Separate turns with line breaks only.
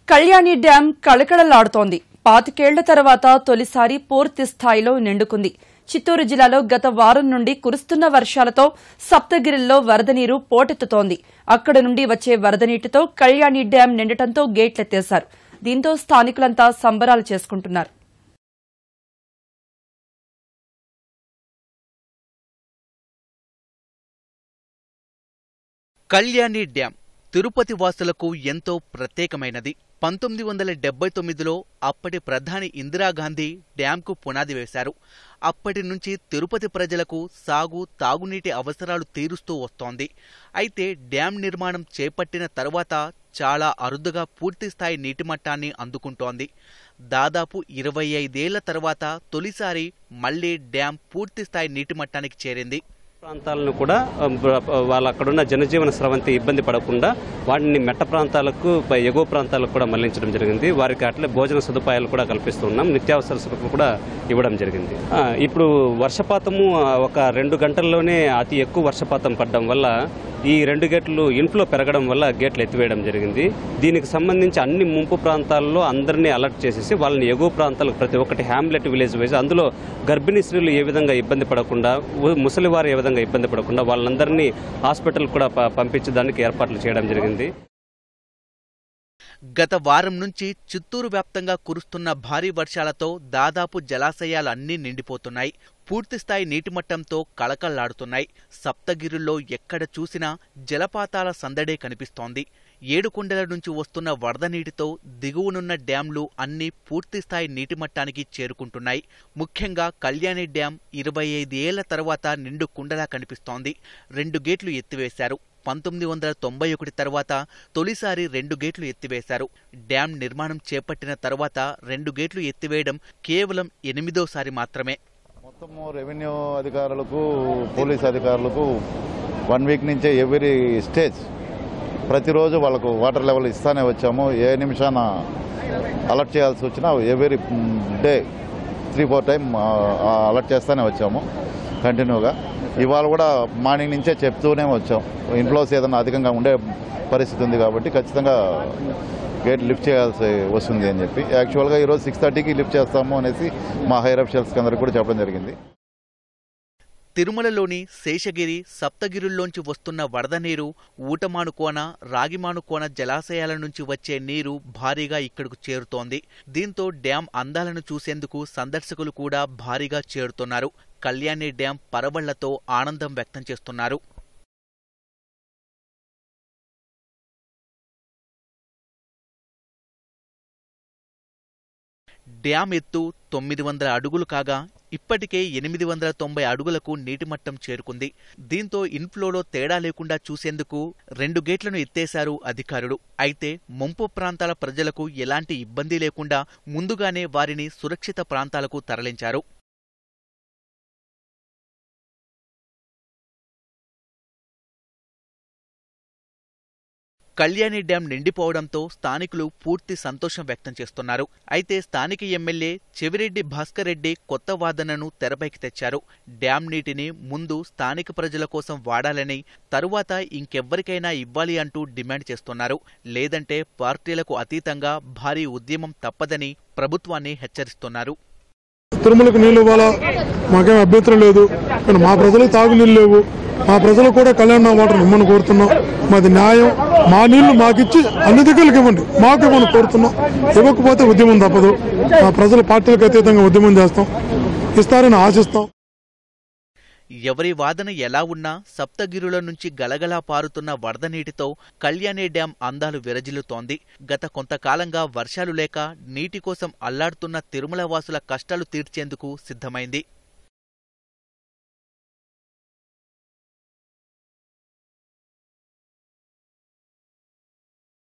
Kalyani dam కళకళలాడుతోంది పాతికేళ్ల తర్వాత తొలిసారి పూర్తి స్థాయిలో నిండుకుంది చిత్తూరు జిల్లాలో గత వారం నుండి కురుస్తున్న వర్షాలతో సప్తగిరిలో వరద నీరు పోటెత్తుతోంది అక్కడ నుండి వచ్చే వరద నీటితో కళ్యాణి డ్యాం నిండటంతో గేట్లెత్తేశారు దీంతో స్థానికులంతా సంబరాలు చేసుకుంటున్నారు
కళ్యాణి డ్యాం తిరుపతి వాసులకు ఎంతో ప్రత్యేకమైనది పంతొమ్మిది వందల డెబ్బై తొమ్మిదిలో అప్పటి ప్రధాని ఇందిరాగాంధీ డ్యాంకు పునాది వేశారు అప్పటి నుంచి తిరుపతి ప్రజలకు సాగు తాగునీటి అవసరాలు తీరుస్తూ వస్తోంది అయితే డ్యాం నిర్మాణం చేపట్టిన తరువాత చాలా అరుదుగా పూర్తిస్థాయి నీటి మట్టాన్ని అందుకుంటోంది దాదాపు ఇరవై ఐదేళ్ల తర్వాత తొలిసారి మళ్లీ డ్యాం పూర్తిస్థాయి నీటి మట్టానికి చేరింది
ప్రాంతాలను కూడా ఆ, బ- వాళ్ళ అక్కడున్న జనజీవన స్రవంతి ఇబ్బంది పడకుండా వాటిని మెట్ట ప్రాంతాలకు పై ఎగువ ప్రాంతాలకు కూడా మళ్లించడం జరిగింది వారికి అట్లే భోజన సదుపాయాలు కూడా కల్పిస్తున్నాం నిత్యావసర సరుకులు కూడా ఇవ్వడం జరిగింది ఆ, ఇప్పుడు వర్షపాతము ఆ, ఒక రెండు గంటల్లోనే అతి ఎక్కువ వర్షపాతం పడడం వల్ల ఈ రెండు గేట్లు ఇన్ఫ్లో పెరగడం వల్ల గేట్లు ఎత్తివేయడం జరిగింది దీనికి సంబంధించి అన్ని ముంపు ప్రాంతాల్లో అందరినీ అలర్ట్ చేసేసి వాళ్ళని ఎగువ ప్రాంతాలకు ప్రతి ఒక్కటి హ్యామ్లెట్ విలేజ్ వైజ్ అందులో గర్భిణీ స్త్రీలు ఏ విధంగా ఇబ్బంది పడకుండా ఉ- ముసలివారు ఏ విధంగా ఇబ్బంది పడకుండా వాళ్ళందరినీ హాస్పిటల్ కూడా ప- పంపించడానికి ఏర్పాట్లు చేయడం జరిగింది
గత వారం నుంచి చిత్తూరు వ్యాప్తంగా కురుస్తున్న భారీ వర్షాలతో దాదాపు జలాశయాలు అన్నీ నిండిపోతున్నాయి పూర్తిస్థాయి నీటిమట్టంతో కళకళ్లాడుతున్నాయి సప్తగిరుల్లో ఎక్కడ చూసినా జలపాతాల సందడే కనిపిస్తోంది ఏడుకొండల నుంచి వస్తున్న వరద నీటితో దిగువనున్న డ్యాంలు అన్నీ పూర్తిస్థాయి నీటిమట్టానికి చేరుకుంటున్నాయి ముఖ్యంగా కళ్యాణి డ్యాం ఇరవై ఐదు ఏళ్ల తర్వాత నిండు కుండలా కనిపిస్తోంది రెండు గేట్లు ఎత్తివేశారు పంతొమ్మిది వందల తొంభై ఒకటి తర్వాత తొలిసారి రెండు గేట్లు ఎత్తివేశారు డ్యాం నిర్మాణం చేపట్టిన తర్వాత రెండు గేట్లు ఎత్తివేయడం కేవలం ఎనిమిదోసారి మాత్రమే
మొత్తము రెవెన్యూ అధికారులకు పోలీస్ అధికారులకు వన్ వీక్ నుంచే ఎవ్రీ స్టేజ్ ప్రతిరోజు వాళ్ళకు వాటర్ లెవెల్ ఇస్తానే వచ్చాము ఏ నిమిషాన అలర్ట్ చేయాల్సి వచ్చినా every day three four time alert చేస్తూనే వచ్చాము కంటిన్యూగా ఇవాళ కూడా మార్నింగ్ నుంచే చెప్తూనే వచ్చాం ఇన్ఫ్లోస్ ఏదైనా అధికంగా ఉండే పరిస్థితి ఉంది కాబట్టి ఖచ్చితంగా గేట్ లిఫ్ట్ చేయాల్సి వస్తుంది అని చెప్పి యాక్చువల్గా ఈరోజు సిక్స్ థర్టీకి లిఫ్ట్ చేస్తాము అనేసి మా హైర్ అఫిషియల్స్కి అందరికీ కూడా చెప్పడం జరిగింది
తిరుమలలోని శేషగిరి సప్తగిరుల్లోంచి వస్తున్న వరద నీరు ఊటమానుకోన రాగిమానుకోన జలాశయాల నుంచి వచ్చే నీరు భారీగా ఇక్కడకు చేరుతోంది దీంతో డ్యాం అందాలను చూసేందుకు సందర్శకులు కూడా భారీగా చేరుతున్నారు కళ్యాణి డ్యాం పరవళ్లతో ఆనందం వ్యక్తం చేస్తున్నారు డ్యాం ఎత్తు తొమ్మిది వందల అడుగులు కాగా ఇప్పటికే ఎనిమిది వందల తొంభై అడుగులకు నీటిమట్టం చేరుకుంది దీంతో ఇన్ఫ్లోలో తేడా లేకుండా చూసేందుకు రెండు గేట్లను ఎత్తేశారు అధికారులు అయితే ముంపు ప్రాంతాల ప్రజలకు ఎలాంటి ఇబ్బంది లేకుండా ముందుగానే వారిని సురక్షిత ప్రాంతాలకు తరలించారు కళ్యాణి డ్యాం నిండిపోవడంతో స్థానికులు పూర్తి సంతోషం వ్యక్తం చేస్తున్నారు అయితే స్థానిక ఎమ్మెల్యే చెవిరెడ్డి భాస్కర్ రెడ్డి కొత్త వాదనను తెరపైకి తెచ్చారు డ్యాం నీటిని ముందు స్థానిక ప్రజల కోసం వాడాలని తరువాత ఇంకెవ్వరికైనా ఇవ్వాలి అంటూ డిమాండ్ చేస్తున్నారు లేదంటే పార్టీలకు అతీతంగా భారీ ఉద్యమం తప్పదని ప్రభుత్వాన్ని హెచ్చరిస్తున్నారు
తిరుమలకు నీళ్ళు ఇవ్వాలా మాకేం అభ్యంతరం లేదు కానీ మా ప్రజలకు తాగు నీళ్ళు లేవు మా ప్రజలకు కూడా కళ్యాణ వాటర్ ఇమ్మని కోరుతున్నాం మాది న్యాయం మా నీళ్లు మాకిచ్చి అన్ని దగ్గరికి ఇవ్వండి మాకు ఇవ్వని కోరుతున్నాం ఇవ్వకపోతే ఉద్యమం తప్పదు మా ప్రజల పార్టీలకు అతీతంగా ఉద్యమం చేస్తాం ఇస్తారని ఆశిస్తాం
ఎవరి వాదన ఎలా ఉన్నా సప్తగిరుల నుంచి గలగలా పారుతున్న వరద నీటితో కళ్యాణి డ్యాం అందాలు విరజిల్లుతోంది గత కొంతకాలంగా వర్షాలు లేక నీటి కోసం అల్లాడుతున్న తిరుమల వాసుల కష్టాలు తీర్చేందుకు సిద్ధమైంది